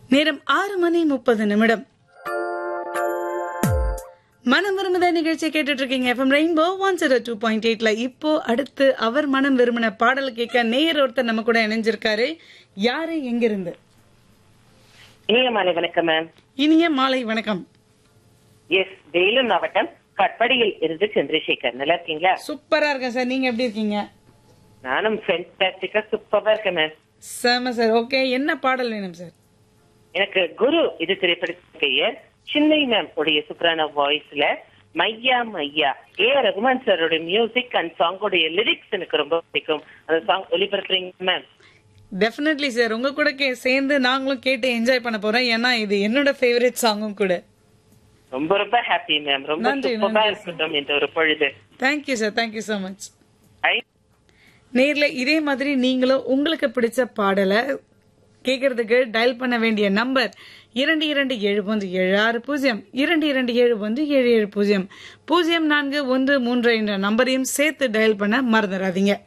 நேரம் ஆறு மணி முப்பது நிமிடம் மனம் விரும்புத நிகழ்ச்சியை கேட்டுட்டு இருக்கீங்க FM Rainbow one zero two point எயிட்ல இப்போ அடுத்து அவர் மனம் விரும்பின பாடல் கேட்க நேயர் ஒருத்தர் நம்ம கூட இணைஞ்சிருக்காரு யாரு எங்கிருந்து இனிய மாலை வணக்கம் மேம் இனிய மாலை வணக்கம் எஸ் வேலூர் மாவட்டம் கட்படியில் இருந்து சந்திரசேகர் நல்லா இருக்கீங்களா சூப்பரா இருக்கேன் சார் நீங்க எப்படி இருக்கீங்க நானும் ஃபென்டாஸ்டிக்கா சூப்பரா இருக்கேன் மேம் செம சார் ஓகே என்ன பாடல் வேணும் சார் எனக்கு குரு இது திரைப்படத்தின் பெயர் சின்னை மேம் உடைய சூப்பரான வாய்ஸ்ல மையா மையா ஏ ஆர் ரகுமான் சாரோட மியூசிக் அண்ட் சாங்கோடைய லிரிக்ஸ் எனக்கு ரொம்ப பிடிக்கும் அந்த சாங் ஒளிபரப்புறீங்க மேம் டெஃபினெட்லி சார் உங்க கூட கே- சேர்ந்து நாங்களும் கேட்டு என்ஜாய் பண்ண போறோம் ஏன்னா இது என்னோட ஃபேவரட் சாங்கும் கூட ரொம்ப ரொம்ப ஹாப்பி மேம் ரொம்ப நன்றி, சூப்பரா நன்றி, இருக்கட்டும் இந்த ஒரு பொழுது thank you sir thank you so much I நேர்ல இதே மாதிரி நீங்களும் உங்களுக்கு பிடிச்ச பாடலை கேட்கறதுக்கு டயல் பண்ண வேண்டிய நம்பர் இரண்டு இரண்டு ஏழு ஒன்று ஏழு ஆறு பூஜ்ஜியம் இரண்டு இரண்டு ஏழு ஒன்று ஏழு ஏழு பூஜ்ஜியம் பூஜ்ஜியம் நான்கு ஒன்று மூன்று என்ற நம்பரையும் சேர்த்து டயல் பண்ண மறந்துடாதீங்க